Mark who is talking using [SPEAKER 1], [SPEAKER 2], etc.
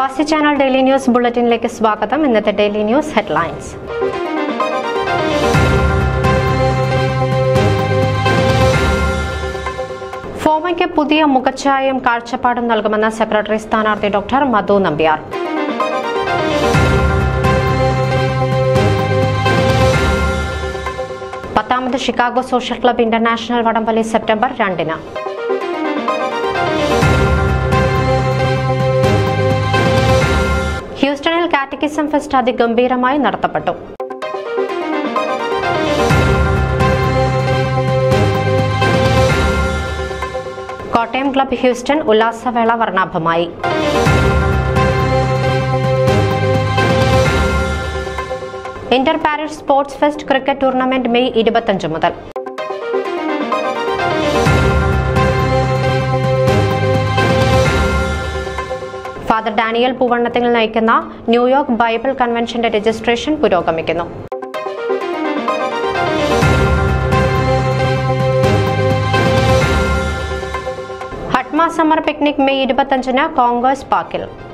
[SPEAKER 1] പ്രവാസി channel daily news ബുള്ളറ്റിനിലേക്ക് സ്വാഗതം ഇന്നത്തെ ഡെയിലി ന്യൂസ് ഹെഡ്ലൈൻസ് ഫോമയ്ക്ക് പുതിയ മുഖച്ഛായയും കാഴ്ചപ്പാടും നൽകുമെന്ന സെക്രട്ടറി സ്ഥാനാർത്ഥി ഡോക്ടർ മധു നമ്പ്യാർ പത്താമത് ഷിക്കാഗോ സോഷ്യൽ ക്ലബ് ഇന്റർനാഷണൽ വടംവലി സെപ്റ്റംബർ രണ്ടിന് ഹ്യൂസ്റ്റണിൽ കാറ്റക്കിസം ഫെസ്റ്റ് അതിഗംഭീരമായി നടത്തപ്പെട്ടു കോട്ടയം ക്ലബ് ഹ്യൂസ്റ്റൺ ഉല്ലാസവേള വർണ്ണാഭമായി inter parish sports fest cricket tournament May ഇരുപത്തഞ്ച് മുതൽ ഫാദർ ഡാനിയൽ പൂവണ്ണത്തിൽ നയിക്കുന്ന ന്യൂയോർക്ക് ബൈബിൾ കൺവെൻഷന്റെ രജിസ്ട്രേഷൻ പുരോഗമിക്കുന്നു ഹട്ട്മ സമ്മർ പിക്നിക് മെയ് ഇരുപത്തഞ്ചിന് കോൺഗ്രസ് പാർക്കിൽ